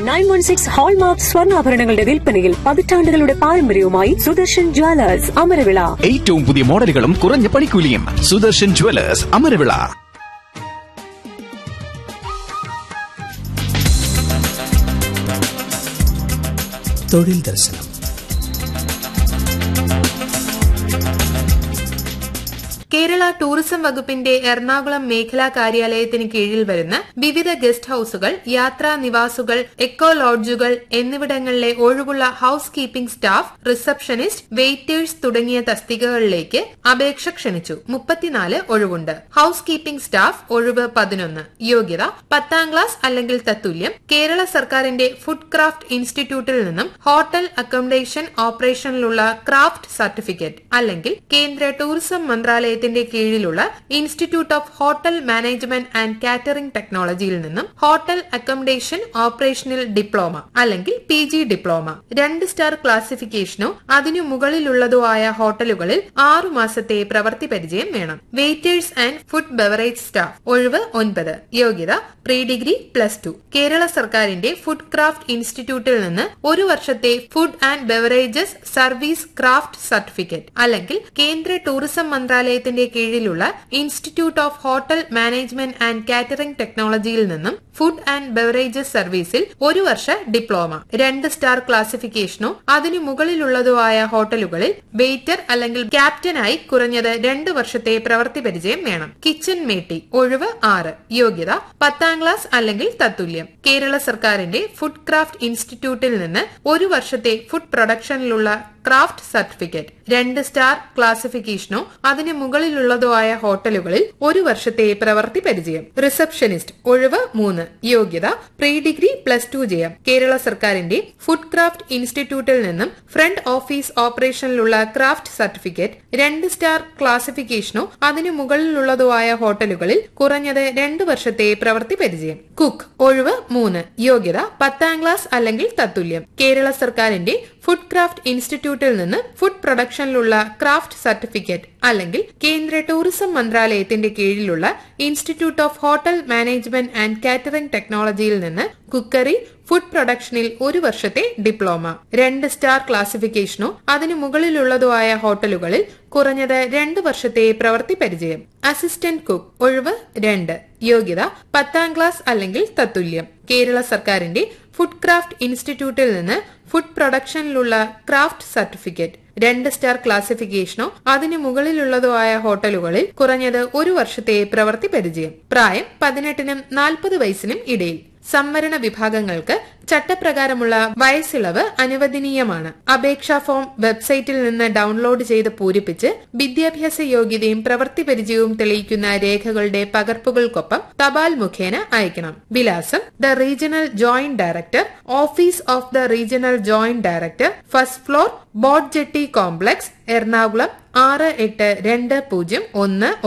nine one six hallmark സ്വർണ്ണാഭരണങ്ങളുടെ വിൽപ്പനയിൽ പതിറ്റാണ്ടുകളുടെ പാരമ്പര്യവുമായി സുദർശൻ ജ്വല്ലേഴ്സ് അമരവിള ഏറ്റവും പുതിയ മോഡലുകളും കുറഞ്ഞ പണിക്കൂലിയും സുദർശൻ ജുവലേഴ്സ് അമരവിള തൊഴിൽ ദർശനം കേരള ടൂറിസം വകുപ്പിന്റെ എറണാകുളം മേഖലാ കാര്യാലയത്തിന് കീഴിൽ വരുന്ന വിവിധ ഗസ്റ്റ് ഹൌസുകൾ യാത്രാ നിവാസുകൾ എക്കോ ലോഡ്ജുകൾ എന്നിവിടങ്ങളിലെ ഒഴിവുള്ള housekeeping staff receptionist waiters തുടങ്ങിയ തസ്തികകളിലേക്ക് അപേക്ഷ ക്ഷണിച്ചു മുപ്പത്തിനാല് ഒഴിവുണ്ട് ഹൌസ് കീപ്പിംഗ് സ്റ്റാഫ് ഒഴിവ് പതിനൊന്ന് യോഗ്യത പത്താം ക്ലാസ് അല്ലെങ്കിൽ തത്തുല്യം കേരള സർക്കാരിന്റെ ഫുഡ് ക്രാഫ്റ്റ് ഇൻസ്റ്റിറ്റ്യൂട്ടിൽ നിന്നും ഹോട്ടൽ അക്കോമഡേഷൻ ഓപ്പറേഷനിലുള്ള ക്രാഫ്റ്റ് സർട്ടിഫിക്കറ്റ് അല്ലെങ്കിൽ കേന്ദ്ര ടൂറിസം മന്ത്രാലയത്തിന്റെ കീഴിലുള്ള institute of hotel management and catering ടെക്നോളജിയിൽ നിന്നും ഹോട്ടൽ അക്കോമഡേഷൻ ഓപ്പറേഷനിൽ ഡിപ്ലോമ അല്ലെങ്കിൽ പി ജി ഡിപ്ലോമ രണ്ട് സ്റ്റാർ ക്ലാസിഫിക്കേഷനോ അതിനു മുകളിലുള്ളതോ ആയ ഹോട്ടലുകളിൽ ആറു മാസത്തെ പ്രവൃത്തി പരിചയം വേണം waiters and food beverage staff ഒഴിവ് ഒൻപത് യോഗ്യത pre degree plus two Kerala സർക്കാരിന്റെ ഫുഡ് ക്രാഫ്റ്റ് ഇൻസ്റ്റിറ്റ്യൂട്ടിൽ നിന്ന് ഒരു വർഷത്തെ food and beverages service craft certificate അല്ലെങ്കിൽ കേന്ദ്ര ടൂറിസം മന്ത്രാലയത്തിന്റെ കീഴിലുള്ള institute of hotel management and catering ടെക്നോളജിയിൽ നിന്നും ഫുഡ് ആൻഡ് ബെവറേജസ് സർവീസിൽ ഒരു വർഷ ഡിപ്ലോമ രണ്ട് സ്റ്റാർ ക്ലാസിഫിക്കേഷനോ അതിനു മുകളിലുള്ളതോ ആയ ഹോട്ടലുകളിൽ വെയിറ്റർ അല്ലെങ്കിൽ ക്യാപ്റ്റനായി കുറഞ്ഞത് രണ്ട് വർഷത്തെ പ്രവൃത്തി പരിചയം വേണം കിച്ചൺ മേട്ടി ഒഴിവ് ആറ് യോഗ്യത പത്താം ക്ലാസ് അല്ലെങ്കിൽ തത്തുല്യം കേരള സർക്കാരിന്റെ ഫുഡ് ക്രാഫ്റ്റ് ഇൻസ്റ്റിറ്റ്യൂട്ടിൽ നിന്ന് ഒരു വർഷത്തെ ഫുഡ് പ്രൊഡക്ഷനിലുള്ള ക്രാഫ്റ്റ് സർട്ടിഫിക്കറ്റ് രണ്ട് സ്റ്റാർ ക്ലാസിഫിക്കേഷനോ അതിന് മുകളിലുള്ളതോ ആയ ഹോട്ടലുകളിൽ ഒരു വർഷത്തെ പ്രവൃത്തി പരിചയം റിസപ്ഷനിസ്റ്റ് ഒഴിവ് മൂന്ന് യോഗ്യത പ്രീ ഡിഗ്രി പ്ലസ് ടു ചെയ്യാം കേരള സർക്കാരിന്റെ ഫുഡ് ക്രാഫ്റ്റ് ഇൻസ്റ്റിറ്റ്യൂട്ടിൽ നിന്നും ഫ്രണ്ട് ഓഫീസ് ഓപ്പറേഷനിലുള്ള ക്രാഫ്റ്റ് സർട്ടിഫിക്കറ്റ് രണ്ട് സ്റ്റാർ ക്ലാസിഫിക്കേഷനോ അതിന് മുകളിലുള്ളതോ ആയ ഹോട്ടലുകളിൽ കുറഞ്ഞത് രണ്ട് വർഷത്തെ പ്രവൃത്തി പരിചയം കുക്ക് ഒഴിവ് മൂന്ന് യോഗ്യത പത്താം ക്ലാസ് അല്ലെങ്കിൽ തത്തുല്യം കേരള സർക്കാരിന്റെ ഫുഡ് ക്രാഫ്റ്റ് ഇൻസ്റ്റിറ്റ്യൂട്ടിൽ നിന്ന് ഫുഡ് പ്രൊഡക്ഷനിലുള്ള ക്രാഫ്റ്റ് സർട്ടിഫിക്കറ്റ് അല്ലെങ്കിൽ കേന്ദ്ര ടൂറിസം മന്ത്രാലയത്തിന്റെ കീഴിലുള്ള institute of hotel management and catering ടെക്നോളജിയിൽ നിന്ന് കുക്കറി ഫുഡ് പ്രൊഡക്ഷനിൽ ഒരു വർഷത്തെ ഡിപ്ലോമ രണ്ട് സ്റ്റാർ ക്ലാസിഫിക്കേഷനോ അതിനു മുകളിലുള്ളതോ ആയ ഹോട്ടലുകളിൽ കുറഞ്ഞത് രണ്ട് വർഷത്തെ പ്രവൃത്തി പരിചയം അസിസ്റ്റന്റ് കുക്ക് ഒഴിവ് രണ്ട് യോഗ്യത പത്താം ക്ലാസ് അല്ലെങ്കിൽ തത്തുല്യം കേരള സർക്കാരിന്റെ ഫുഡ് ക്രാഫ്റ്റ് ഇൻസ്റ്റിറ്റ്യൂട്ടിൽ നിന്ന് ഫുഡ് പ്രൊഡക്ഷനിലുള്ള ക്രാഫ്റ്റ് സർട്ടിഫിക്കറ്റ് രണ്ട് സ്റ്റാർ ക്ലാസിഫിക്കേഷനോ അതിന് മുകളിലുള്ളതോ ആയ ഹോട്ടലുകളിൽ കുറഞ്ഞത് ഒരു വർഷത്തെ പ്രവൃത്തി പരിചയം പ്രായം പതിനെട്ടിനും നാൽപ്പത് വയസ്സിനും ഇടയിൽ സംവരണ വിഭാഗങ്ങൾക്ക് ചട്ടപ്രകാരമുള്ള വയസ്സിളവ് അനുവദനീയമാണ് അപേക്ഷാ ഫോം വെബ്സൈറ്റിൽ നിന്ന് ഡൗൺലോഡ് ചെയ്ത് പൂരിപ്പിച്ച് വിദ്യാഭ്യാസ യോഗ്യതയും പ്രവൃത്തി പരിചയവും തെളിയിക്കുന്ന രേഖകളുടെ പകർപ്പുകൾക്കൊപ്പം തപാൽ മുഖേന അയക്കണം വിലാസം the regional joint director office of the regional joint director first floor boat jetty complex Ernakulam ആറ് എട്ട് രണ്ട് പൂജ്യം ഒന്ന്